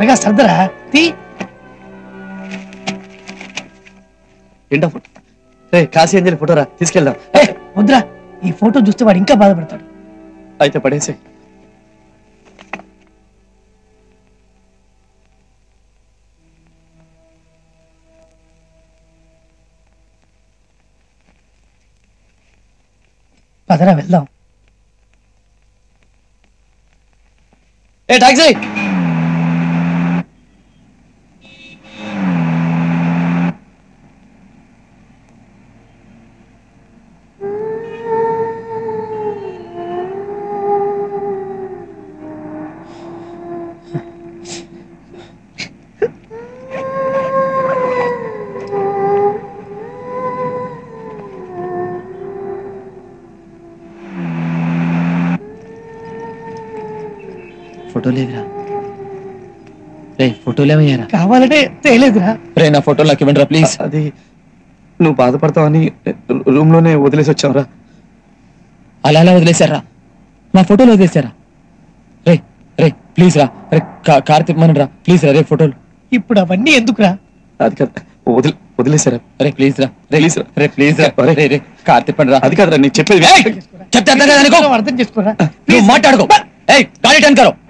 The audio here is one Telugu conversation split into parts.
త్వరగా సర్దరా తీ ఏంటో ఫోటో రే కాశీ అంజలి ఫోటోరా తీసుకెళ్దాం ఏ, వద్దురా ఈ ఫోటో చూస్తే వాడు ఇంకా బాధపడతాడు అయితే పడేసే పదరా వెళ్దాం ఏ టాక్సీ ఫోటో లేదురా రే ఫోటోలు ఏమయ్యారా కావాలంటే తేలేదురా రే నా ఫోటో నాకు ఇవ్వండి ప్లీజ్ అది నువ్వు బాధపడతావని రూమ్ లోనే వదిలేసి వచ్చావురా అలా అలా వదిలేశారా నా ఫోటోలు వదిలేశారా రే రే ప్లీజ్ రా రే కా- కార్ తిప్పమని రా ప్లీజ్ రా రే ఫోటోలు ఇప్పుడు అవన్నీ ఎందుకురా అది కదా వదిలి వదిలేసారా రే ప్లీజ్ రా రే ప్లీజ్ రే ప్లీజ్ రా రే రే కార్ తిప్పండి రా అది కదరా నీకు చెప్పేది చెప్తే అర్థం కదా అనుకో అర్థం చేసుకోరా నువ్వు మాట్లాడుకో ఏయ్ గాడి టర్న్ కరో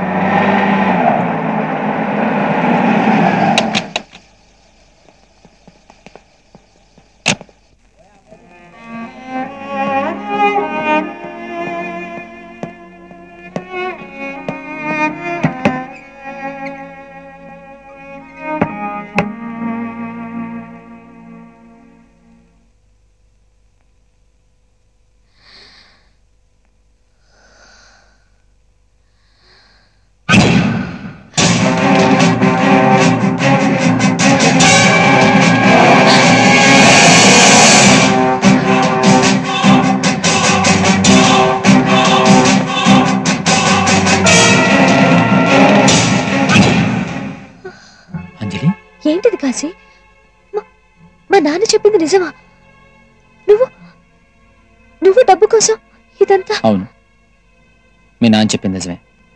అంజలి ఏంటిది కాశీ మా- మా నాన్న చెప్పింది నిజమా నువ్వు నువ్వు డబ్బు కోసం ఇదంతా అవును మీ నాన్న చెప్పింది నిజమే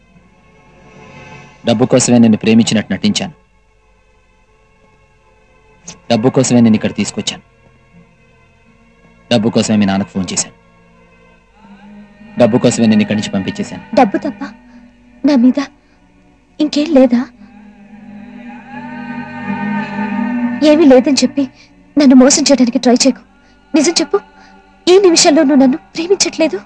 డబ్బు కోసమే నిన్ను ప్రేమించినట్టు నటించాను డబ్బు కోసమే నేను ఇక్కడ తీసుకొచ్చాను డబ్బు కోసమే మీ నాన్నకు ఫోన్ చేశాను డబ్బు కోసమే నేను ఇక్కడి నుంచి పంపించేశాను డబ్బు తప్ప నా మీద ఇంకేం లేదా ఏమీ లేదని చెప్పి నన్ను మోసం చేయడానికి ట్రై చేయకు నిజం చెప్పు ఈ నిమిషంలో నువ్వు నన్ను ప్రేమించట్లేదు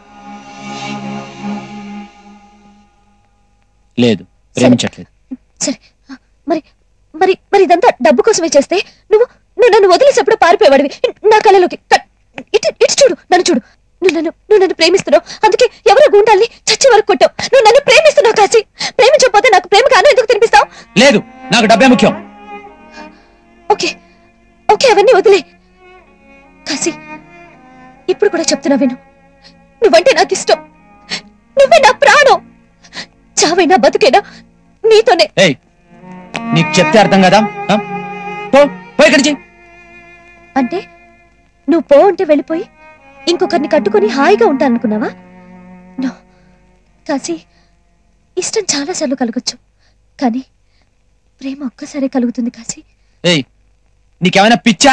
లేదు ప్రేమించట్లేదు సరే మరి మరి మరి ఇదంతా డబ్బు కోసమే చేస్తే నువ్వు నువ్వు నన్ను వదిలేసేప్పుడు పారిపోయేవాడివి నా కళ్ళలోకి క- ఇటు ఇటు చూడు నన్ను చూడు నువ్వు నన్ను నువ్వు నన్ను ప్రేమిస్తున్నావు అందుకే ఎవరో గుండాల్ని చచ్చే వరకు కొట్టావు నువ్వు నన్ను ప్రేమిస్తున్నావు కాసి ప్రేమించకపోతే నాకు ప్రేమ కాను ఎందుకు తినిపిస్తావు లేదు నాకు డబ్బే ముఖ్యం ఓకే ఓకే అవన్నీ వదిలే కాసి ఇప్పుడు కూడా చెప్తున్నా విను నువ్వంటే నాకు ఇష్టం నువ్వే నా ప్రాణం చావైనా బతుకైనా నీతోనే ఏయ్ నీకు చెప్తే అర్థం కదా ఆ? పో పో ఇక్కడి నుంచి అంటే నువ్వు పో అంటే వెళ్ళిపోయి ఇంకొకరిని కట్టుకొని హాయిగా ఉంటాననుకున్నావా నో కాశీ ఇష్టం చాలాసార్లు కలగొచ్చు కానీ ప్రేమ ఒక్కసారే కలుగుతుంది కాశీ ఏయ్ నీకేమైనా పిచ్చా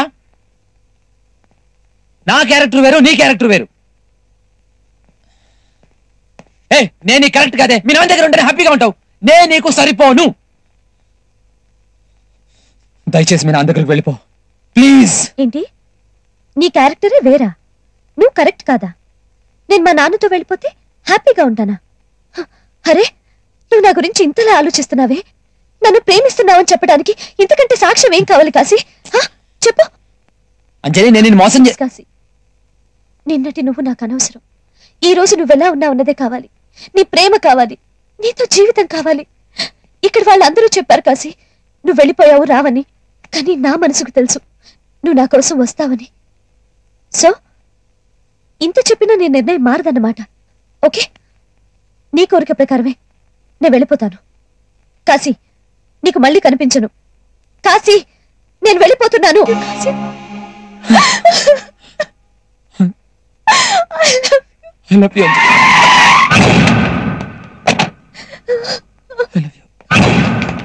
నా క్యారెక్టర్ వేరు నీ క్యారెక్టర్ వేరు ఏ నేను నీకు కరెక్ట్ కాదే మీ నాన్న దగ్గర ఉంటే హ్యాపీగా ఉంటావు నే నీకు సరిపోను దయచేసి మీ నాన్న దగ్గరికి వెళ్ళిపో ప్లీజ్ ఏంటి నీ క్యారెక్టరే వేరా నువ్వు కరెక్ట్ కాదా నేను మా నాన్నతో వెళ్ళిపోతే హ్యాపీగా ఉంటానా హ, అరే నువ్వు నా గురించి ఇంతలా ఆలోచిస్తున్నావే నన్ను ప్రేమిస్తున్నావని చెప్పడానికి ఇంతకంటే సాక్ష్యం ఏం కావాలి కాశీ హ, చెప్పు అంజలి నేను నిన్ను మోసం చే కాశీ నిన్నటి నువ్వు నాకు అనవసరం ఈ రోజు నువ్వెలా ఉన్నావు అన్నదే కావాలి నీ ప్రేమ కావాలి నీతో జీవితం కావాలి ఇక్కడ వాళ్ళందరూ చెప్పారు కాశీ నువ్వు వెళ్ళిపోయావు రావని కానీ నా మనసుకు తెలుసు నువ్వు నా కోసం వస్తావని సో ఇంత చెప్పినా నీ నిర్ణయం మారదన్నమాట ఓకే నీ కోరిక ప్రకారమే నేను వెళ్ళిపోతాను కాశీ నీకు మళ్ళీ కనిపించను కాశీ నేను వెళ్ళిపోతున్నాను Kashi I love you, Anjali. I love you.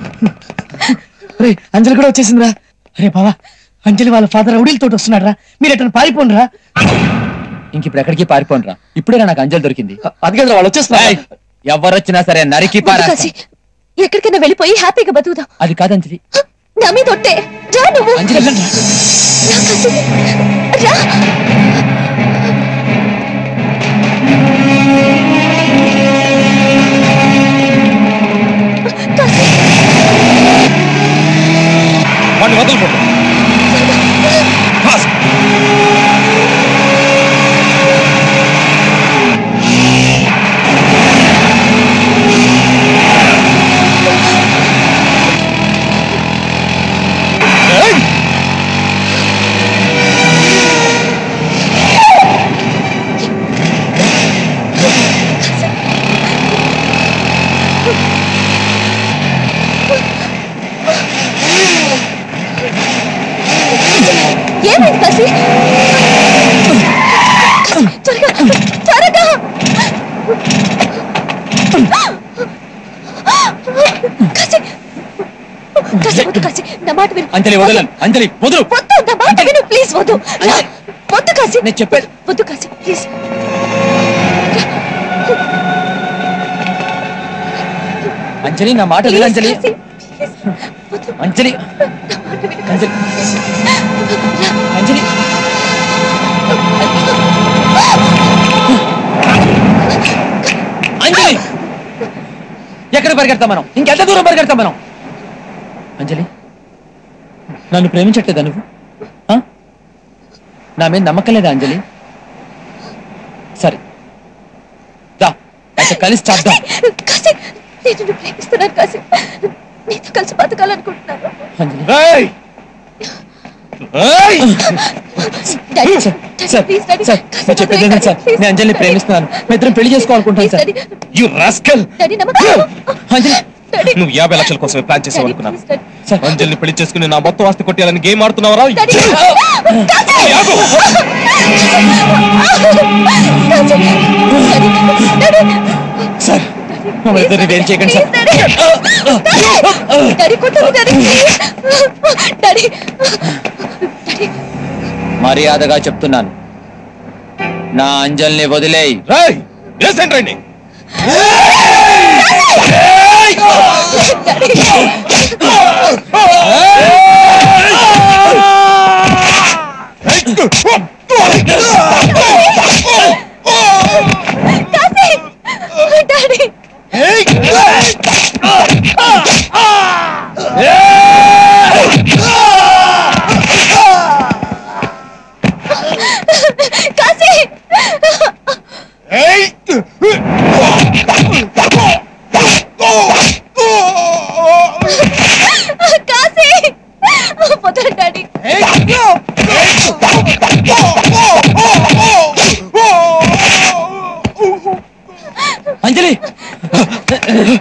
రే అంజలి కూడా వచ్చేసిందిరా అరే బావా అంజలి వాళ్ళ ఫాదర్ రౌడీలతో వస్తున్నాడు రా మీరు ఎట్లా పారిపోండి రా ఇంక ఇప్పుడు ఎక్కడికి పారిపోనరా ఇప్పుడే నాకు అంజలి దొరికింది అది కదా వాళ్ళు వచ్చేస్తున్నా ఎవరొచ్చినా సరే నరికి వద్దు పారా కాశీ ఎక్కడికైనా వెళ్ళిపోయి హ్యాపీగా బతుకుదాం అది కాదు అంజలి నా మీద ఒట్టే రా నువ్వు అంజలి రా కాశీ రా కాశీ వాడిని వదలకూడదు ఫాస్ట్. ఏయ్! ఏమైంది కాశీ త్వరగా త్వరగా కాశీ కాశీ వద్దు కాశీ నా మాట విను అంజలి వదలను అంజలి వదులు వద్దు నా మాట విను ప్లీజ్ వద్దు రా. వద్దు కాశీ నేను చెప్పేది వద్దు కాశీ ప్లీజ్ అంజలి నా మాట విను అంజలి కాశీ, please. వద్దు అంజలి నా మాట విను అంజలి రా. అంజలి అంజలి ఎక్కడ పరిగెడతాం మనం ఇంకెంత దూరం పరిగెడతాం మనం అంజలి నన్ను ప్రేమించట్లేదా నువ్వు ఆ? నా మీద నమ్మకం లేదా అంజలి సరే దా అయితే కలిసి చేద్దాం కాశీ నేను నిన్ను ప్రేమిస్తున్నాను కాశీ నీతో కలిసి బతకాలనుకుంటున్నాను అంజలి ఏయ్! ఏయ్! Daddy, sir, daddy, sir, please daddy, sir, Kashi మీరు చెప్పేది వదిలేయ్ వినండి సార్ డాడీ, నేను అంజలిని ప్లీజ్ ప్రేమిస్తున్నాను మీ ఇద్దరం పెళ్లి చేసుకోవాలనుకుంటాను please sir daddy, You rascal! Daddy నమ్మకం అంజలి డాడీ, నువ్వు యాభై లక్షల కోసమే ప్లాన్ డాడీ, చేసావనుకున్నాను ప్లీజ్ డాడీ. సార్ అంజలిని పెళ్లి చేసుకుని నా మొత్తం ఆస్తి కొట్టేయాలని గేమ్ ఆడుతున్నావరా డాడీ, కాశీ! యాగో! కాశీ! డాడీ, డాడీ, సార్ మమ్మల్ని ఇద్దరిని వేరు చేయకండి సార్ ప్లీజ్ డాడీ. డాడీ కొట్టదు డాడీ డాడీ డాడీ మర్యాదగా చెప్తున్నాను నా అంజల్ని వదిలేయ్ రేయ్! వేసేయండి రండి కాశీ డాడీ కాశీ కాశీ వదలండి డాడీ అంజలి